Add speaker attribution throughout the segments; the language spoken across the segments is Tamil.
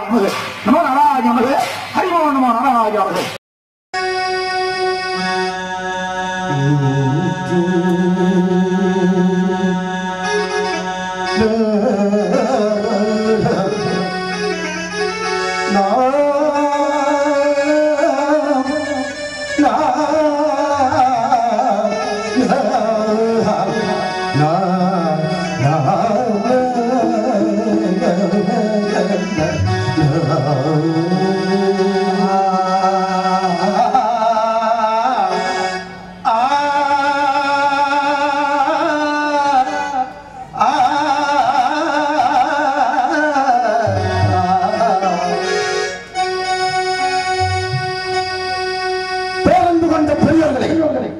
Speaker 1: நமது நமோ நாராஜ நமது ஹரிமோ நமோ நாராஜ நமது
Speaker 2: பேரன்பு கொண்ட பெரியவர்களே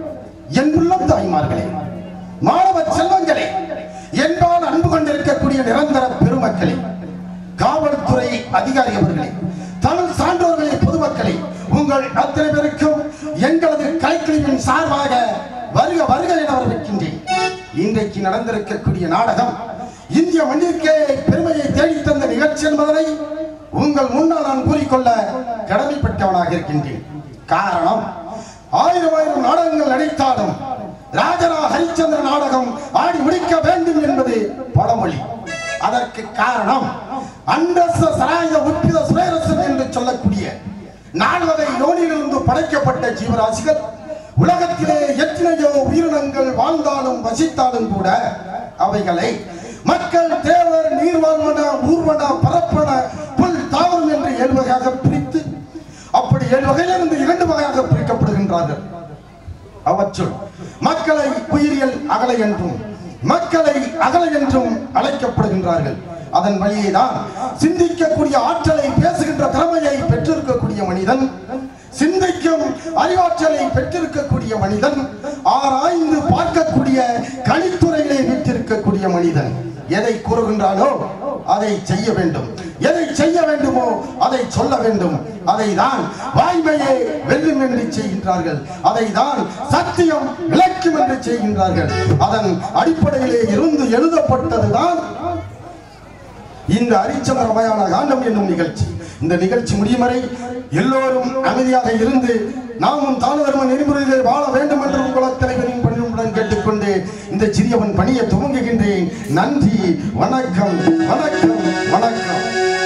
Speaker 2: என் உள்ளம் தாய்மார்களே மாணவ செல்வங்களே என்பால் அன்பு கொண்டிருக்கக்கூடிய நிரந்தர பெருமக்களே காவல்துறை அதிகாரி அவர்களே தமிழ் சான்றோர்களே பொதுமக்களே உங்கள் அத்தனை பேருக்கும் எங்களது கலைக்குழுவின் சார்பாக வருக வருக என வரவேற்கின்றேன் இன்றைக்கு நடந்திருக்கக்கூடிய நாடகம் இந்திய மண்ணிற்கே பெருமையை தேடித் தந்த நிகழ்ச்சி என்பதனை உங்கள் முன்னால் நான் கூறிக்கொள்ள கடமைப்பட்டவனாக இருக்கின்றேன் காரணம் ஆயிரம் ஆயிரம் நாடகங்கள் நடித்தாலும் ராஜரா ஹரிச்சந்திர நாடகம் ஆடி முடிக்க வேண்டும் என்பது பழமொழி அதற்கு காரணம் அண்டச சராய உற்பித சுரேரசன் என்று சொல்லக்கூடிய நால்வகை யோனியிலிருந்து படைக்கப்பட்ட ஜீவராசிகள் உலகத்திலே எத்தனையோ உயிரினங்கள் வாழ்ந்தாலும் வசித்தாலும் கூட அவைகளை மக்கள் தேவர் நீர்வாழ்வன ஊர்வன பரப்பன புல் தாவரம் என்று ஏழு வகையாக பிரித்து அப்படி ஏழு வகையிலிருந்து இரண்டு வகையாக பிரிக்கப்படுகின்றார்கள் அவற்றுள் மக்களை உயிரியல் அகலை என்றும் மக்களை அகலை என்றும் அழைக்கப்படுகின்றார்கள் அதன் வழியே தான் சிந்திக்கக்கூடிய ஆற்றலை பேசுகின்ற திறமையை பெற்றிருக்கக்கூடிய மனிதன் சிந்திக்கும் அறிவாற்றலை பெற்றிருக்கக்கூடிய மனிதன் ஆராய்ந்து பார்க்கக்கூடிய கணித்துறையிலே வீற்றிருக்கக்கூடிய மனிதன் எதை கூறுகின்றானோ அதை செய்ய வேண்டும் எதை செய்ய வேண்டுமோ அதை சொல்ல வேண்டும் அதை தான் வாய்மையே வெல்லும் என்று செய்கின்றார்கள் அதை தான் சத்தியம் விளக்கும் என்று செய்கின்றார்கள் அதன் அடிப்படையிலே இருந்து எழுதப்பட்டதுதான் இந்த அரிச்சந்திர மயான காண்டம் என்னும் நிகழ்ச்சி இந்த நிகழ்ச்சி முடியும் வரை எல்லோரும் அமைதியாக இருந்து நாமும் தான தர்ம நெறிமுறைகளை வாழ வேண்டும் என்று உங்கள் தலைவரின் பணியுடன் கேட்டுக்கொண்டு இந்த சிறியவன் பணியை துவங்குகின்றேன் நன்றி வணக்கம் வணக்கம் வணக்கம்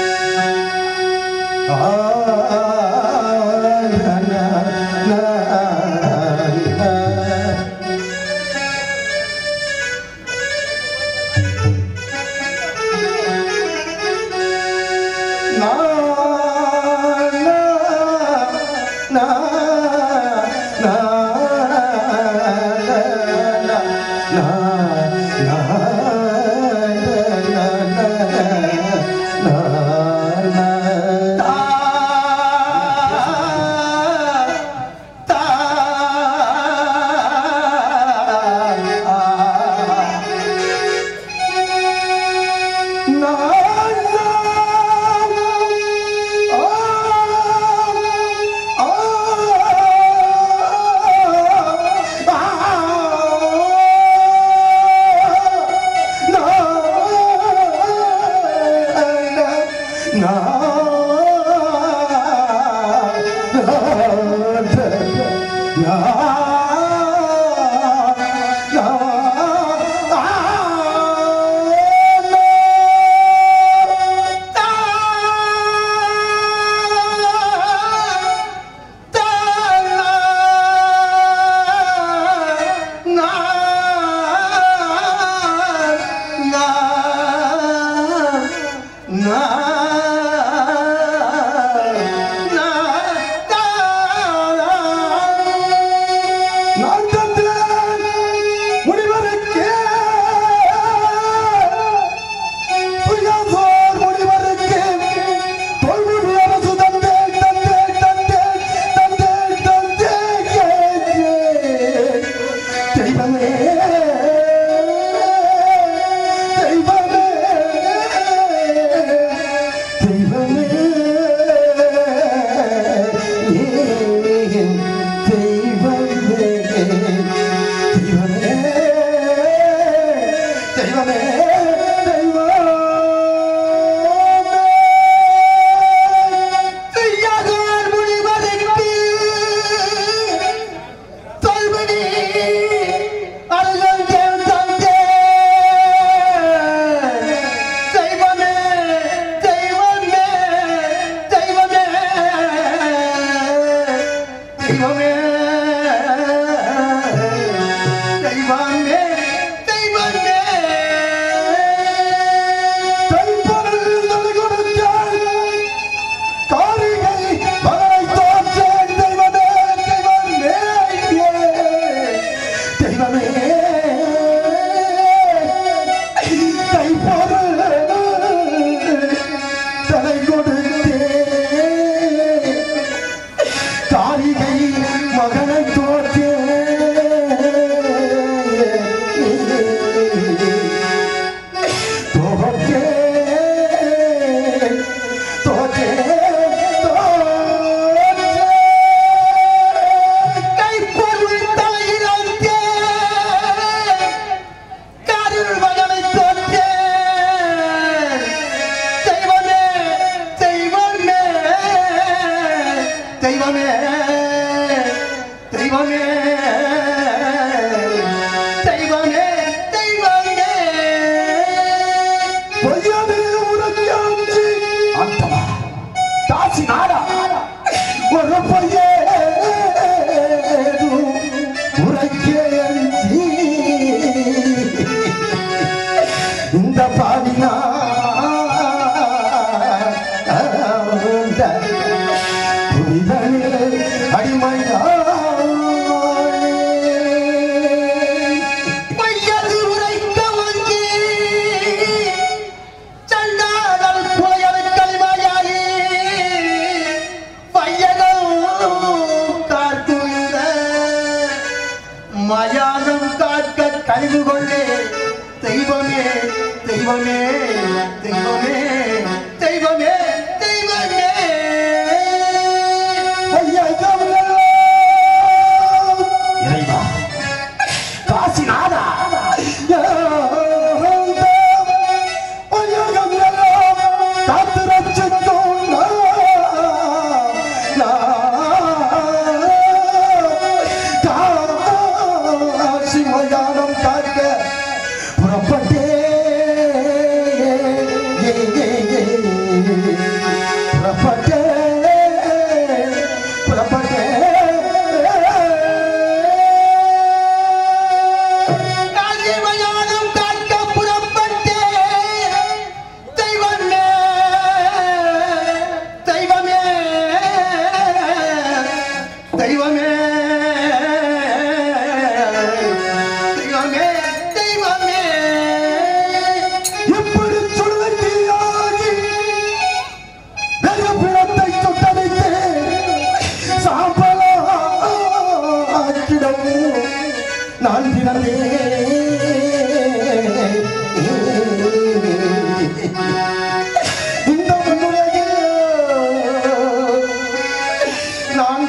Speaker 2: நான் தந்தேன் முடிவருக்கே புயல்தோர் முடிவருக்கே தொல்முடி அரசு தந்தேன் தந்தேன் தந்தேன் தந்தேன் தந்தேன் தெய்வமே தெய்வமே தெய்வமே தெய்வமே தெய்வமே தெய்வமே
Speaker 1: பொய்யது உனக்காஞ்சி
Speaker 2: ஆண்டவா
Speaker 1: காசி நாடா ஒரு பொய்யே உரைக்கே அஞ்சி இந்த பாடினா புரிதலே அடிமையானே
Speaker 2: பையது உரைக்க வஞ்சி சண்டாடல் புலையல் களிமயாயி பையகம் காத்துள்ள மயானம் காக்க கழிவு கொண்டே தெய்வமே தெய்வமே தெய்வமே தெய்வமே தெய்வமே இறைவா
Speaker 1: காசிநாதா காத்து ரட்சிக்கும் காசி மயானம் காக்க புறப்பட்டே புறப்பட்டே புறப்பட்டே
Speaker 2: காசிமயானம் காக்க புறப்பட்டே தெய்வமே தெய்வமே தெய்வமே தெய்வமே தெய்வமே
Speaker 1: இப்படி சுடலையாகி நெருப்பிடத்தை சுட்டடித்து சாம்பலாக்கிடம் நான் பிறந்தேன் இந்த முன்னுலகில் நான்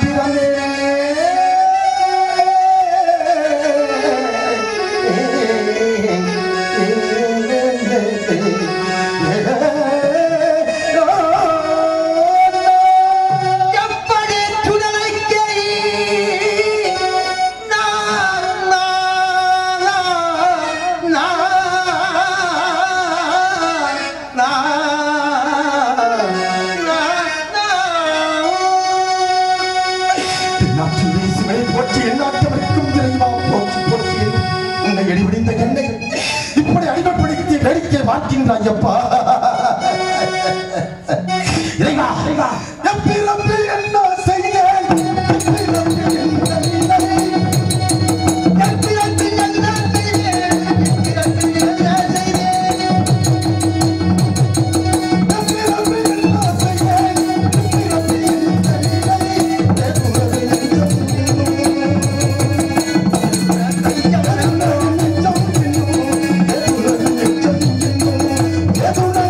Speaker 1: பிறந்தேன்
Speaker 2: எப்படி சுடலைக்கை நான் நான் நான்
Speaker 1: நாட்டில் இயேசுவை போற்றி எந்நாட்டவருக்கும் இறைவா போற்றி போற்றி என்று உன்னை எடிவிடிந்த என்னை இப்படி அடிமைப்படுத்தி வேடிக்கை பார்க்கின்றாய் அப்பா இறைவா எப்பிறப்பில் என்ன செய்தேன் எப்பிறப்பில் என்ன இல்லை.
Speaker 2: எப்பிறப்பில் என்ன செய்தேன் எப்பிறப்பில் என்ன செய்தேன்
Speaker 1: எப்பிறப்பில் என்ன செய்தேன் எப்பிறப்பில் என்ன இல்லை. எதுவரை நெஞ்சம் இன்னும் எதுவரை நெஞ்சம் இன்னும் எதுவரை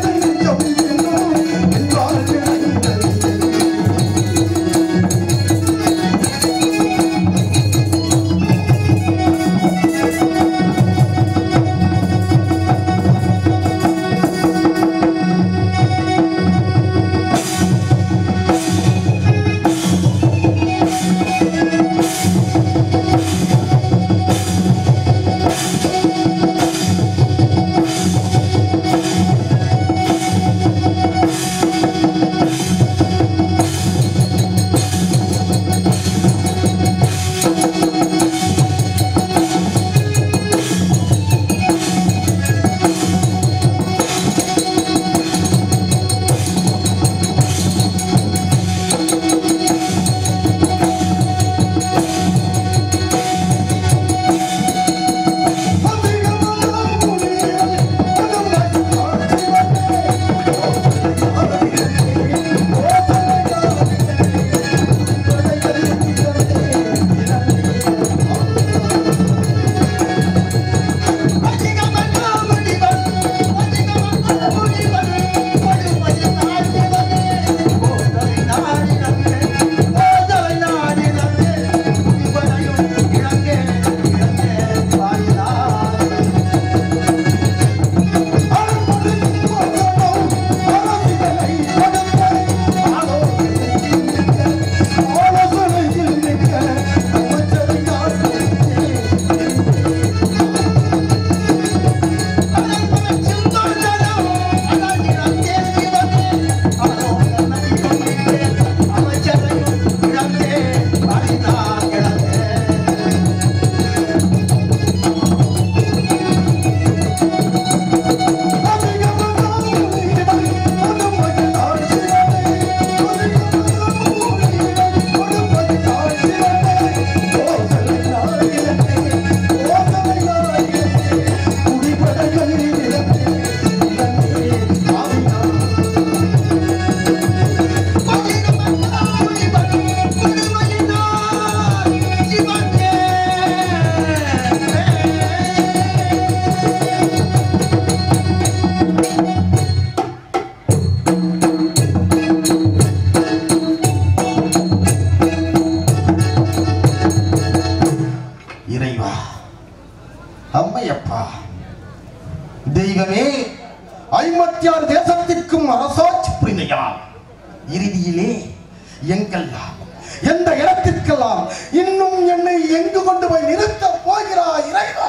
Speaker 2: இறுதியிலே எங்கெல்லாம் எந்த இடத்திற்கெல்லாம் இன்னும் என்னை எங்கு கொண்டு போய் நிறுத்த போகிறாய் இறைவா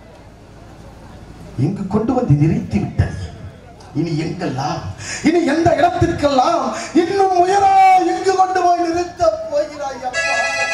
Speaker 2: இங்கு கொண்டு வந்து நிறுத்தி விட்டது இனி எங்கெல்லாம் இனி எந்த இடத்திற்கெல்லாம் இன்னும் உயரா எங்கு கொண்டு போய் நிறுத்த போகிறாய் அப்பா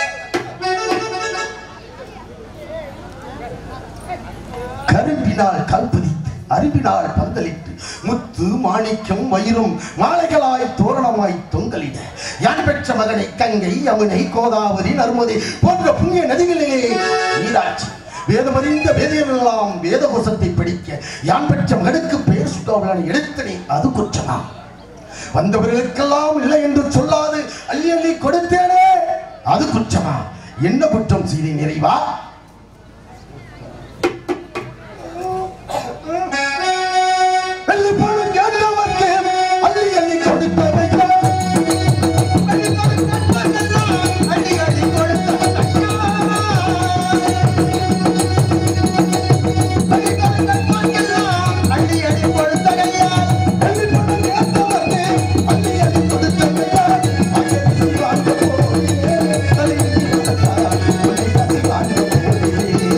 Speaker 2: கரும்பினால் கல்பதித்து அரும்பினால் பந்தலிட்டு முத்து மாணிக்கம் வயிறும் மாலைகளாய் தோரணமாய் தொங்கலிட யான் பெற்ற மகனை கங்கை யமுனை கோதாவரி நர்மதை போன்ற புண்ணிய நதிகளிலே நீராட்சி வேதமறிந்த வேதியர்களெல்லாம் வேத கோஷத்தை படிக்க யான் பெற்ற மகனுக்கு பெயர் சுட்டாவலான எடுத்தனே அது குற்றமா வந்தவர்களுக்கெல்லாம் இல்லை என்று சொல்லாது அள்ளி அள்ளி கொடுத்தேனே அது குற்றமா என்ன குற்றம் செய்தேன் நிறைவா வெள்ளி பழம் கேட்டவர்க்கு அள்ளி அள்ளி கொடுத்தவையா வெள்ளி பழம் கேட்டவர்க்கு அள்ளி அள்ளி கொடுத்தவையா அகற்றி வாழ்ந்த போதிலே அள்ளி அள்ளி கொடுத்தா உன்னை கசி வாழ்ந்த போதிலே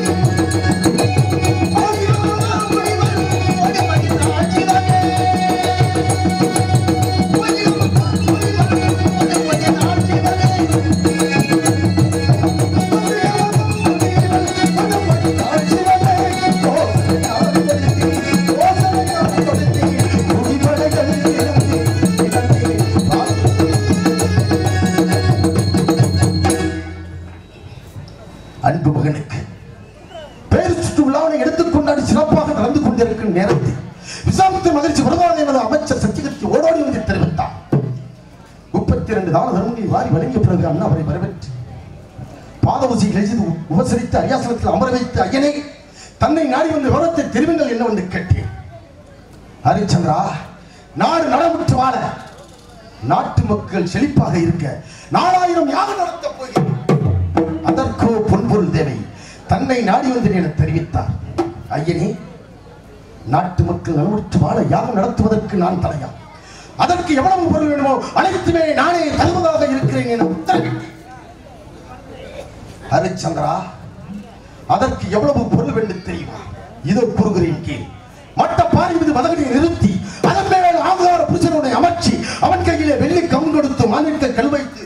Speaker 2: அன்பு மகனுக்கு பேர் சுற்று விழாவை எடுத்துக்கொண்டாடி சிறப்பாக நடந்து கொண்டிருக்கும் நேரத்தில் விசாமத்து மகிழ்ச்சி விடுவாத எமது அமைச்சர் சத்தியகத்தி ஓடோடி வந்து தெரிவித்தார் முப்பத்தி இரண்டு தான தர்மங்களை வாரி வழங்கிய பிறகு அண்ணா அவரை வரவேற்று பாதவசிகள் செய்து உபசரித்து அரியாசனத்தில் அமர வைத்து ஐயனே தன்னை நாடி வந்த விவரத்தை தெரிவிங்கள் என்னவென்று கேட்டேன் ஹரிச்சந்திரா நாடு நலமுற்று வாழ நாட்டு மக்கள் செழிப்பாக இருக்க நாலாயிரம் யாகம் நடத்தப் போகிறேன் அதற்கோ பொன்பொருள் தேவை தன்னை நாடி வந்தேன் என தெரிவித்தார் ஐயனே நாட்டு மக்கள் நலமுற்று வாழ யாகம் நடத்துவதற்கு நான் தலையா அதற்கு எவ்வளவு பொருள் வேணுமோ அனைத்துமே நானே தருவதாக இருக்கிறேன் என உத்தரவிட்டேன் ஹரிச்சந்திரா அதற்கு எவ்வளவு பொருள் வேண்டும் தெரியுமா இதோ கூறுகிறேன் கேள் மட்ட பாரி மீது மதகடியை நிறுத்தி அதன் மேல் ஆகார புருஷனுடைய அமர்ச்சி அவன் கையிலே வெள்ளி கம் கொடுத்து மாநிலத்தை கல் வைத்து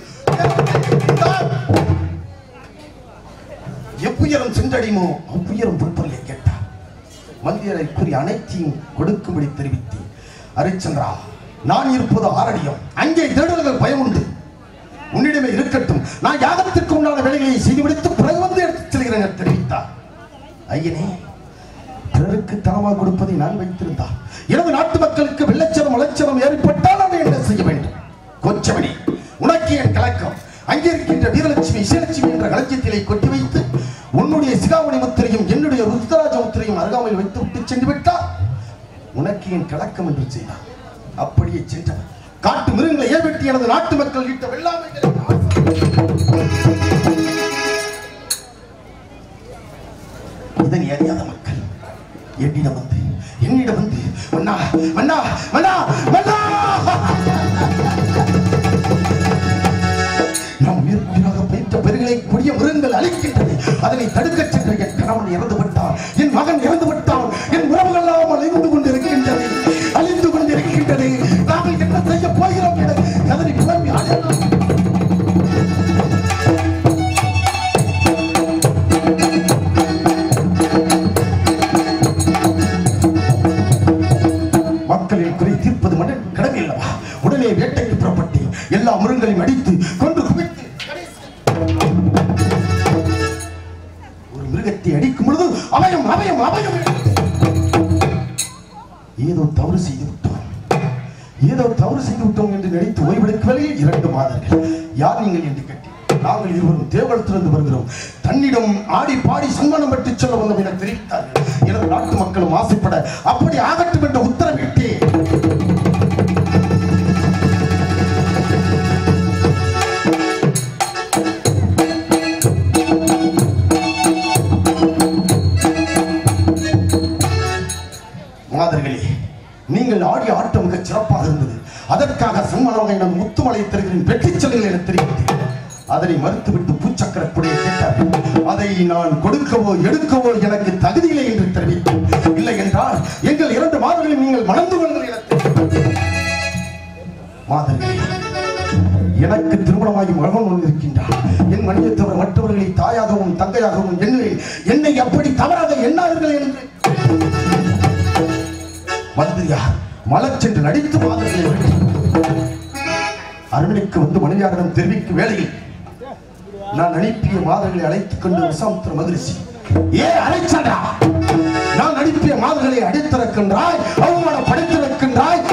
Speaker 2: எவ்வுயரம் சென்றடையுமோ அவ்வுயரம் பொறுப்பொருளை கேட்டார் மந்தியரை கூறி அனைத்தையும் கொடுக்கும்படி தெரிவித்தேன் ஹரிச்சந்திரா நான் இருப்பது ஆரடியம் அங்கே தேடுதல்கள் பயம் உண்டு உன்னிடமே இருக்கட்டும் நான் யாகத்திற்கு உண்டான வேலைகளை செய்து முடித்து பிறகு வந்து எடுத்துச் செல்கிறேன் என தெரிவித்தார் ஐயனே பிறருக்கு தாமாக கொடுப்பதை நான் வைத்திருந்தார் எனது நாட்டு மக்களுக்கு வெள்ளச்சனம் மலைச்சனம் ஏற்பட்டால் அதை என்ன செய்ய வேண்டும் கொச்சமணி உனக்கு என் கலக்கம் அங்கே இருக்கின்ற வீரலட்சுமி இசைலட்சுமி என்ற களஞ்சியத்திலே கொட்டி வைத்து உன்னுடைய சிகாமணி முத்திரையும் என்னுடைய ருத்ராஜ முத்திரையும் அருகாமையில் வைத்து விட்டு சென்று விட்டார் உனக்கு என் கலக்கம் என்று செய்தார் அப்படியே சென்றவர் காட்டு மிருகங்களை ஏற்பட்டு எனது நாட்டு மக்கள் ஈட்ட வெள்ளாமைகளை இதனை அறியாத மக்கள் என்னிடம் வந்து என்னிடம் வந்து மன்னா மன்னா மன்னா மன்னா நாம் உயிர்க்குயிராக பயிற்ற பெருகளை கொடிய மிருகங்கள் அழிக்கின்றது அதனை தடுக்கச் சென்ற என் கணவன் இறந்து விட்டான் என் மகன் இறந்து விட்டான் என் உறவுகள் எல்லாம் அழிந்து கொண்டிருக்கின்றது அழிந்து கொண்டிருக்கின்றது நாங்கள் என்ன செய்ய போகிறோம் என கதறி புலம்பி அழுதான் மக்களின் குறை தீர்ப்பது மன்னன் கடமை அல்லவா உடனே வேட்டைக்கு புறப்பட்டு எல்லா மிருகங்களையும் அடித்து கொன்று குவித்து ஒரு மிருகத்தை அடிக்கும் பொழுது அபயம் அபயம் அபயம் ஏதோ தவறு செய்து விட்டோம் ஏதோ தவறு செய்து விட்டோம் என்று நினைத்து ஓய்வெடுக்கவே இரண்டு மாதங்கள் யார் நீங்கள் என்று கேட்டேன் நாங்கள் இருவரும் தேவலத்திலிருந்து வருகிறோம் தன்னிடம் ஆடி பாடி சன்மானம் பெற்று சொல்ல வந்தோம் என தெரிவித்தார்கள் எனது நாட்டு மக்களும் ஆசைப்பட அப்படி ஆகட்டும் என்று உத்தரவிட்டேன் மாதர்களே நீங்கள் ஆடிய ஆட்டம் மிகச் சிறப்பாக இருந்தது அதற்கு அதற்காக சன்மானமாக என முத்துமலை தருகிறேன் வெற்றிச் செல்லுங்கள் என தெரிவித்தேன் அதனை மறுத்துவிட்டு பூச்சக்கர கொடியை கேட்டார்கள் அதை நான் கொடுக்கவோ எடுக்கவோ எனக்கு தகுதியில்லை என்று தெரிவித்தேன் இல்லை என்றால் எங்கள் இரண்டு மாதங்களில் நீங்கள் மணந்து கொள்ளுங்கள் என தெரிவித்தேன். மாதர்களே எனக்கு திருமணமாகி மகன் ஒன்று இருக்கின்றார் என் மனைவியை தவிர மற்றவர்களை தாயாகவும் தங்கையாகவும் எண்ணுவேன் என்னை அப்படி தவறாக எண்ணார்கள் என்று மந்திரியார் மலர் சென்று நடித்து மாதர்களை வெட்டி அரண்மனைக்கு வந்து மனைவியாரிடம் தெரிவிக்கும் வேளையில் நான் அனுப்பிய மாதர்களை அழைத்துக் கொண்டு விசாமித்திர மகிழ்ச்சி ஏ அலைச்சண்டா நான் அனுப்பிய மாதர்களை அடித்திருக்கின்றாய் அவமானப்படுத்திருக்கின்றாய்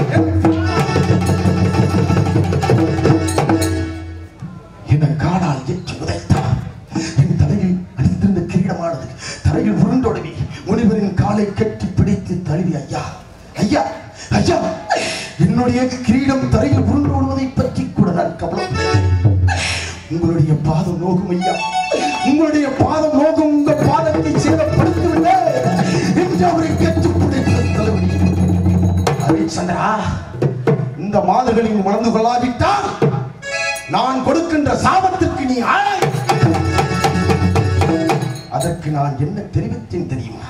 Speaker 2: என்னை காணால் எட்டி உதைத்தார் என் தலையில் அணிந்திருந்த கிரீடமானது தரையில் உருண்டொடவி முனிவரின் காலை கட்டி பிடித்து தழுவி ஐயா ஐயா ஐயா என்னுடைய கிரீடம் தரையில் உருண்டோடுவதை பற்றி கூட நான் கவலைப்பட்டேன் உங்களுடைய பாதம் நோகும் ஐயா உங்களுடைய பாதம் நோகும் உங்க பாதத்தை சேதப்படுத்தி விட என்று அவரை கட்டி பிடித்த தலைவலி ஹரிச்சந்திரா இந்த மாதர்களின் மணந்து கொள்ளாவிட்டால் நான் கொடுக்கின்ற சாபத்திற்கு நீ ஆளாய் அதற்கு நான் என்ன தெரிவித்தேன் தெரியுமா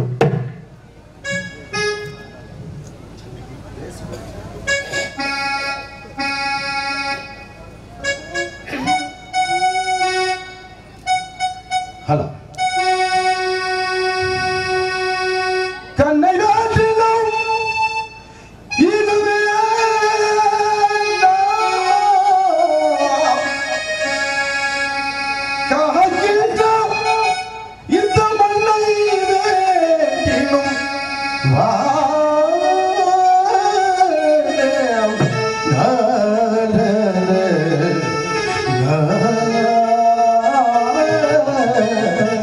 Speaker 2: ஹலோ கண்ணை காட்டிலும் இதுவே காக்கின்ற இந்த மண்ணை வேண்டினும் வாழ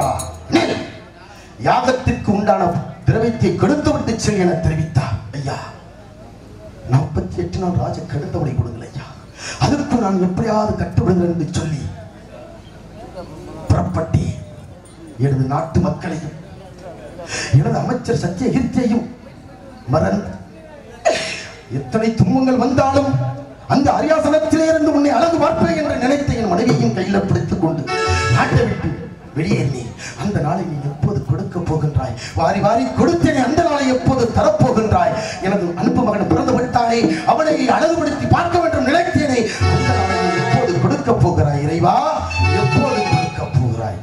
Speaker 2: நில். யாகத்திற்கு உண்டான திரவியத்தை கொடுத்து விட்டு செல் என தெரிவித்தார் ஐயா நாற்பத்தி எட்டு நாள் ராஜ கடுத்தவளை கொடுங்கள் ஐயா அதற்கு நான் எப்படியாவது கட்டுவிடுங்கள் என்று சொல்லி புறப்பட்டேன் எனது நாட்டு மக்களையும் எனது அமைச்சர் சத்தியகீர்த்தியையும் மறந்து எத்தனை துன்பங்கள் வந்தாலும் அந்த அரியாசனத்திலே இருந்து உன்னை அழகு பார்ப்பேன் என்று நினைத்த என் மனைவியையும் கையில் பிடித்துக் கொண்டு நாட்டை விட்டு வெளியேறினேன் அந்த நாளை நீ எப்போது கொடுக்க போகின்றாய் வாரி வாரி கொடுத்தேனே அந்த நாளை எப்போது தரப்போகின்றாய் எனது அன்பு மகன் பிறந்து விட்டானே அவனை அழகுபடுத்தி பார்க்க வேண்டும் நினைத்தேனே அந்த நாளை நீ எப்போது கொடுக்க போகிறாய் இறைவா எப்போது கொடுக்க போகிறாய்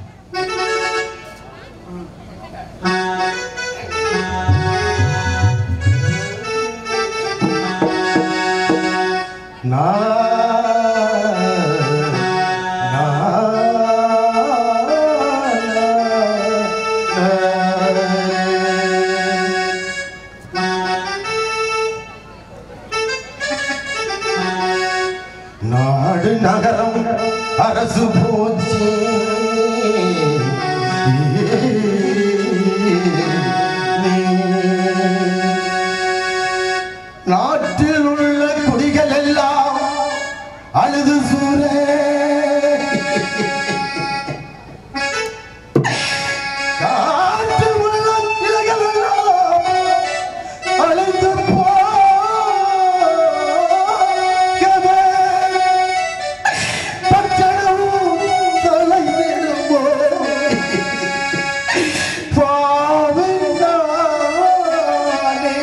Speaker 2: நாடு நகரம் அரசு போச்சே நாட்டில் உள்ள குடிகள் எல்லாம் அழுது சூரே காட்டில் உள்ள கிளைகள் எல்லாம் அழுது போகவே பச்சனமும் தொலைந்திடுமோ பாவினானே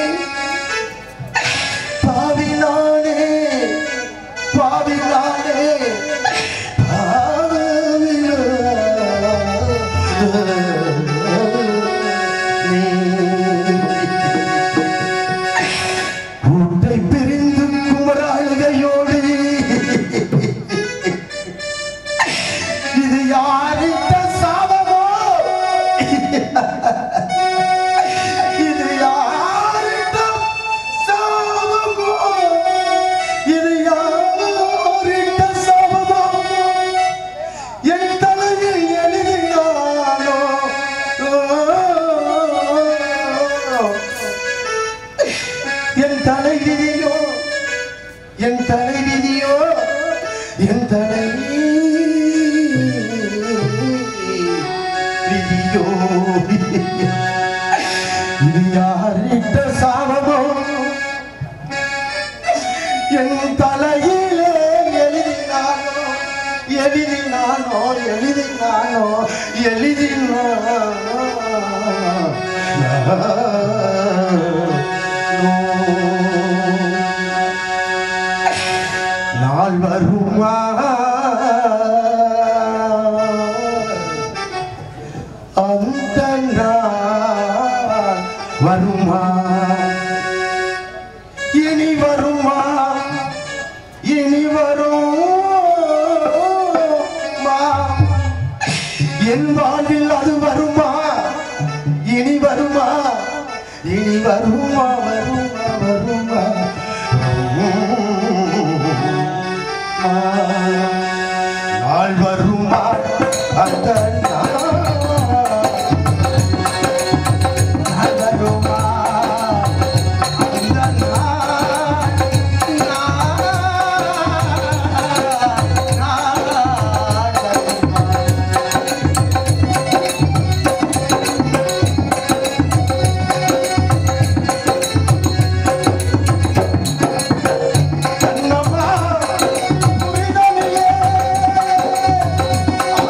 Speaker 2: பாவினானே பாவினானே கூட்டை பிரிந்து குமராளுகையோடு இது யாரிட்ட சாபமோ இது யாரிட்ட சாபமோ இது யாரிட்ட சாபமோ என் தலையில் எழுதினாலோ என் தலை விதியோ என் தலை விதியோ என் தலை விதியோ இது யாரிட்ட சாபமோ என் தலையிலே எழுதினானோ எழுதினானோ எழுதினானோ எழுதினானோ நாள் வருமா அந்த நாள் வருமா இனி வருமா இனி வருமா என் வாழ்வில் அது வருமா இனி வருமா இனி வருமா வருமா வருமா நாள் வருமா அந்த நாள் நாள் வருமா அந்த நாள் நாள் நாள் வருமா கண்ணம்மா புரிதலிலே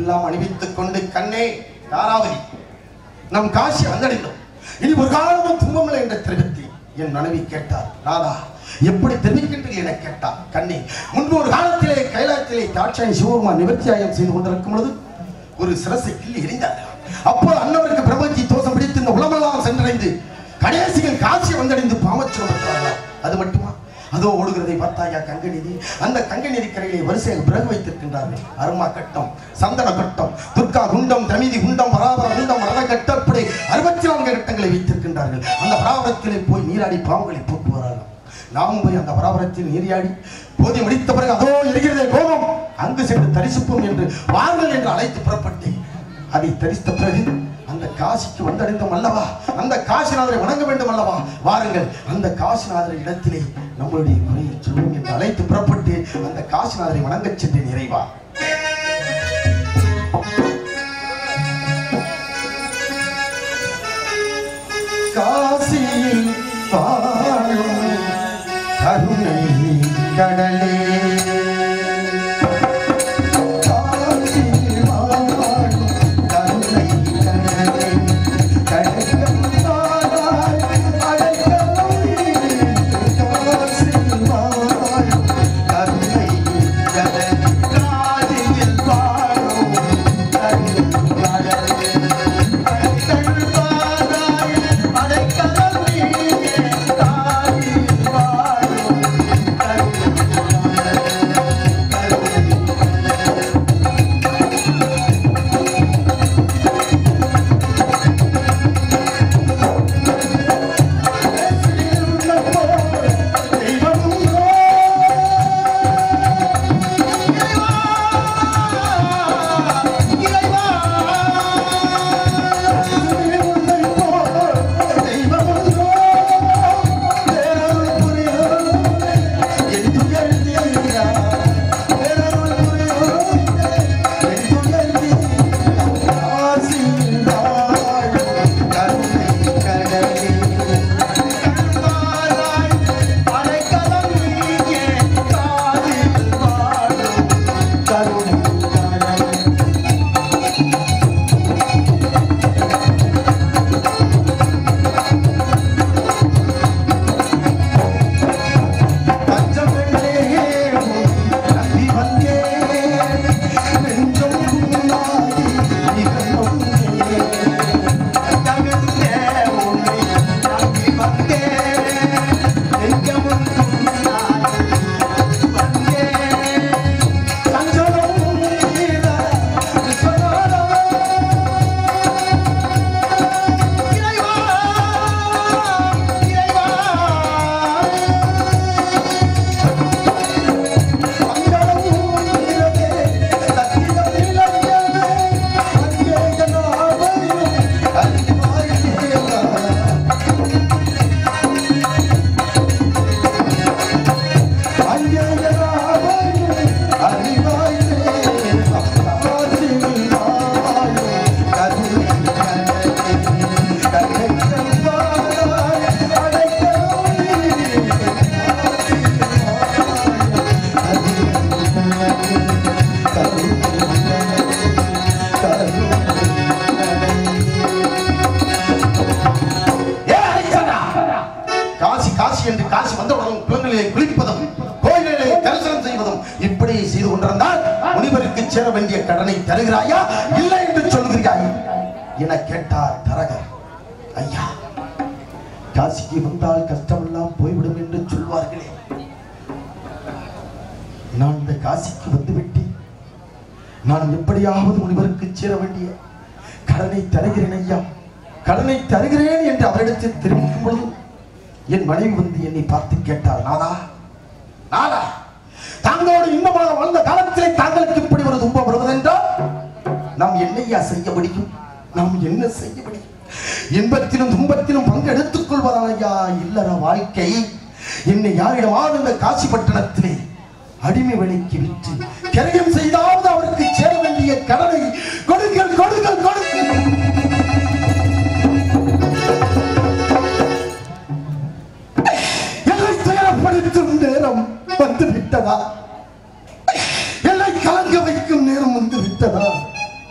Speaker 2: எல்லாம் அணிவித்துக் கொண்டு கண்ணே தாராவதி நம் காசி வந்தடைந்தோம் இனி ஒரு காலமும் துன்பமில்லை என்ற தெரிவித்து என் மனைவி கேட்டார் ராதா எப்படி தெரிவிக்கின்றீர்கள் என கேட்டார் கண்ணே முன்பு ஒரு காலத்திலே கைலாயத்திலே தாட்சாயி சிவபெருமான் நிவர்த்தியாயம் செய்து கொண்டிருக்கும் பொழுது ஒரு சிரசை கிள்ளி எரிந்தார்கள் அப்போது அன்னவருக்கு பிரபஞ்சி தோஷம் பிடித்து இந்த உலமெல்லாம் சென்றடைந்து கடைசியில் காட்சி வந்தடைந்து பாமச்சுரம் பெற்றார்களாம். அது மட்டுமா அதோ ஓடுகிறதை பார்த்தாயா கங்கநிதி அந்த கங்கநிதி கரையிலே வரிசையாக பிறகு வைத்திருக்கின்றார்கள் அருமா கட்டம் சந்தன கட்டம் துர்கா குண்டம் தமிதி குண்டம் பராபர குண்டம் மரண கட்டப்படி அறுபத்தி நான்கு கட்டங்களை வைத்திருக்கின்றார்கள் அந்த பராபரத்திலே போய் நீராடி பாவங்களை போக்குவார்கள் நாம் போய் அந்த பராபரத்தில் நீராடி போதி முடித்த பிறகு அதோ எரிகிறதே கோபம் அங்கு சென்று தரிசிப்போம் என்று வாருங்கள் என்று அழைத்து புறப்பட்டேன் அதை தரிசித்த பிறகு அந்த காசிக்கு வந்தடைந்தோம் அல்லவா அந்த காசிநாதரை வணங்க வேண்டும் அல்லவா வாருங்கள் அந்த காசிநாதரை இடத்திலே நம்மளுடைய குறையை சொல்வோம் என்று அழைத்து புறப்பட்டு அந்த காசிநாதரை வணங்கச் சென்றேன் இறைவா காசியில் வாழும் கருணை கடலே காசியில் வாழும் கருணை கடலே கடலும் தாராய் அடைக்கலம் நீ. காசியில் வாழும் கருணை கடலே காசியில் வாழும் கருணை கடலே ஏ அரிச்சனா! காசி காசி என்று காசி வந்தவுடன் குளங்களிலே குளிப்பதும் கோயிலிலே தரிசனம் செய்வதும் இப்படி செய்து கொண்டிருந்தால் முனிவருக்கு சேர வேண்டிய கடனை தருகிறாயா இல்லை என்று சொல்கிறாய் என கேட்டார் தரகர் ஐயா காசிக்கு வந்தால் கஷ்டமெல்லாம் போய்விடும் என்று சொல்வார்களே நான் இந்த காசிக்கு வந்துவிட்டேன் நான் எப்படியாவது முனிவருக்கு சேர வேண்டிய கடனை தருகிறேன் ஐயா கடனை தருகிறேன் என்று அவரிடத்தில் தெரிவிக்கும் பொழுது என் மனைவி வந்து என்னை பார்த்து கேட்டார் நாதா நாதா தாங்களோடு இன்பமாக வாழ்ந்த காலத்திலே தாங்களுக்கு இப்படி ஒரு துன்பம் வருவதென்றால் நாம் என்னையா செய்ய முடியும் நாம் என்ன செய்ய முடியும் இன்பத்திலும் துன்பத்திலும் பங்கு எடுத்துக் கொள்வதானையா இல்லற வாழ்க்கை என்னை யாரிடமாவது இந்த காசி பட்டணத்திலே அடிமை விலைக்கு விற்று கரையம் செய்தாவது அவருக்கு சேர வேண்டிய கடனை கொடுங்கள் கொடுங்கள் கொடுங்கள் என்னை துயரப்படுத்தும் நேரம் வந்து விட்டதா என்னை கலங்க வைக்கும் நேரம் வந்து விட்டதா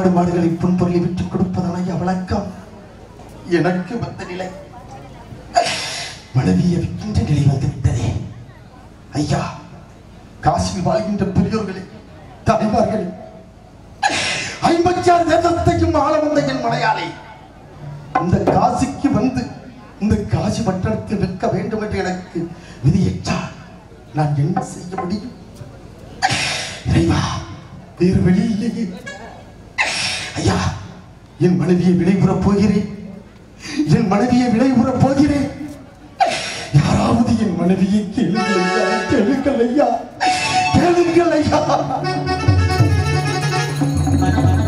Speaker 2: ஆடு மாடுகளை புன்பொருளை விட்டுக் கொடுப்பதான ஐயா வழக்கம் எனக்கு வந்த நிலை மனைவியை விற்கின்ற நிலை வந்து விட்டதே ஐயா காசில் வாழ்கின்ற பெரியோர்களே தாய்மார்களே ஐம்பத்தி ஆறு தேசத்தையும் ஆள வந்த என் மலையாளே இந்த காசிக்கு வந்து இந்த காசி பட்டணத்தில் நிற்க வேண்டும் என்று எனக்கு விதியேற்றால் நான் என்ன செய்ய முடியும் இறைவா வேறு வழி இல்லையே ஐயா என் மனைவியை விடைபுறப் போகிறேன் என் மனைவியை விடைபுறப் போகிறேன் யாராவது என் மனைவியை கேளுங்கள் ஐயா கேளுங்கள் ஐயா கேளுங்கள் ஐயா